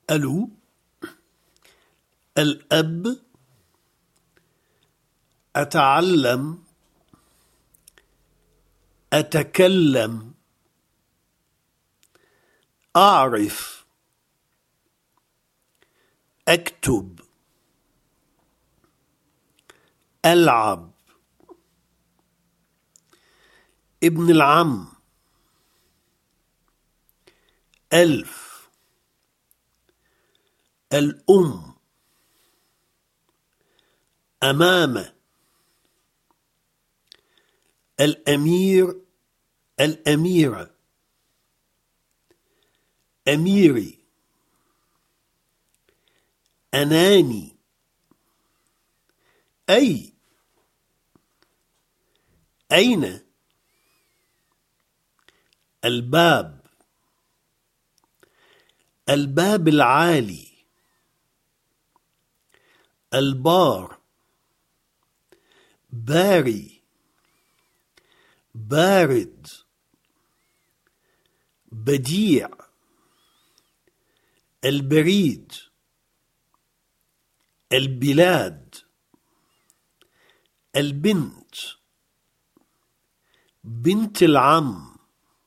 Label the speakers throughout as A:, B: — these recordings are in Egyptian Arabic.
A: ألو الأب أتعلم أتكلم أعرف أكتب ألعب ابن العم ألف الأم أمام الأمير الأميرة أميري أناني أي أين الباب الباب العالي البار باري بارد بديع البريد البلاد البنت بنت العم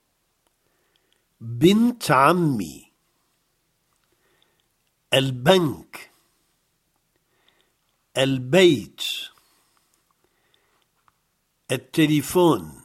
A: بنت عمي البنك البيت التليفون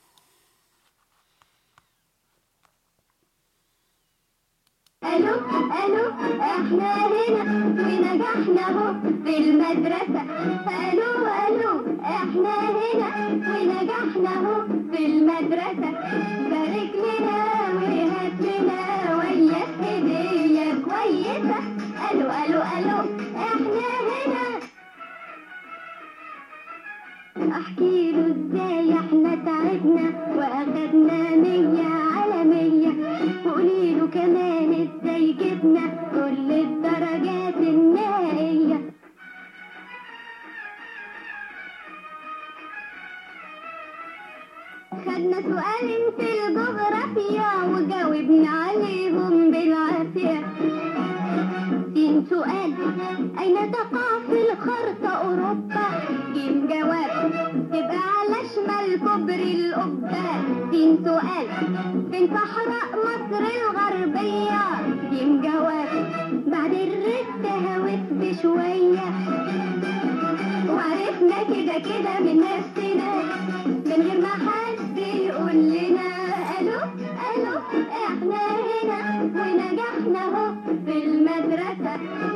B: الو الو احنا هنا ونجحنا اهو في المدرسة الو الو احنا هنا ونجحنا اهو في المدرسة بارك لنا وهات لنا وياك هدية كويسة الو الو الو احنا هنا احكي له ازاي احنا تعبنا واخدنا مية على مية وقولي له كمان ازاي جبنا كل الدرجات النهائية خدنا سؤالين في الجغرافيا وجاوبنا عليهم بالعافية سين سؤال أين تقع في الخرطة أوروبا؟ جيم جواب تبقى على شمال كوبري القبة سين سؤال فين صحراء مصر الغربية؟ جيم جواب بعد الرد هوت بشوية وعرفنا كده كده من نفسنا من غير ما حد يقول لنا الو الو احنا هنا ونجحنا اهو في المدرسة